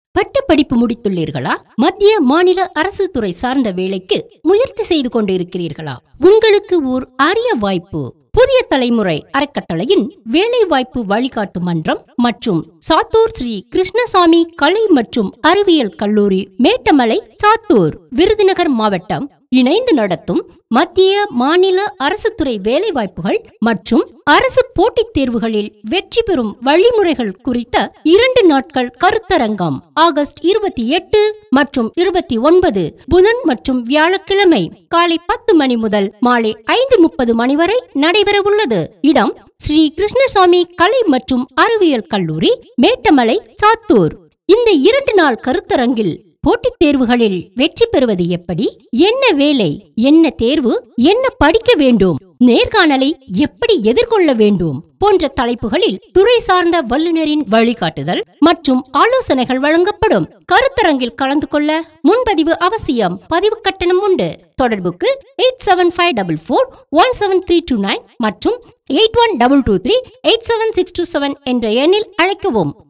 பட்டப்படிப்பு முடித்துள்ளீர்களா மத்திய மாநில அரசு துறை சார்ந்த வேலைக்கு முயற்சி செய்து கொண்டிருக்கிறீர்களா உங்களுக்கு ஓர் அரிய வாய்ப்பு புதிய தலைமுறை அறக்கட்டளையின் வேலைவாய்ப்பு வழிகாட்டு மன்றம் மற்றும் சாத்தூர் ஸ்ரீ கிருஷ்ணசாமி கலை மற்றும் அறிவியல் கல்லூரி மேட்டமலை சாத்தூர் விருதுநகர் மாவட்டம் இணைந்து நடத்தும் மத்திய மாநில அரசு துறை வேலைவாய்ப்புகள் மற்றும் அரசு போட்டித் தேர்வுகளில் வெற்றி பெறும் வழிமுறைகள் குறித்த இரண்டு நாட்கள் கருத்தரங்கம் ஆகஸ்ட் இருபத்தி எட்டு மற்றும் இருபத்தி ஒன்பது புதன் மற்றும் வியாழக்கிழமை காலை பத்து மணி முதல் மாலை ஐந்து முப்பது மணி வரை நடைபெறவுள்ளது இடம் ஸ்ரீ கிருஷ்ணசாமி கலை மற்றும் அறிவியல் கல்லூரி மேட்டமலை சாத்தூர் இந்த இரண்டு நாள் கருத்தரங்கில் போட்டித் தேர்வுகளில் வெற்றி பெறுவது எப்படி என்ன வேலை என்ன தேர்வு என்ன படிக்க வேண்டும் நேர்காணலை எப்படி எதிர்கொள்ள வேண்டும் போன்ற தலைப்புகளில் துறை சார்ந்த வல்லுநரின் வழிகாட்டுதல் மற்றும் ஆலோசனைகள் வழங்கப்படும் கருத்தரங்கில் கலந்து கொள்ள முன்பதிவு அவசியம் பதிவு கட்டணம் உண்டு தொடர்புக்கு eight seven five double four one seven three two nine மற்றும் eight one double two three eight seven six two seven என்ற எண்ணில் அழைக்கவும்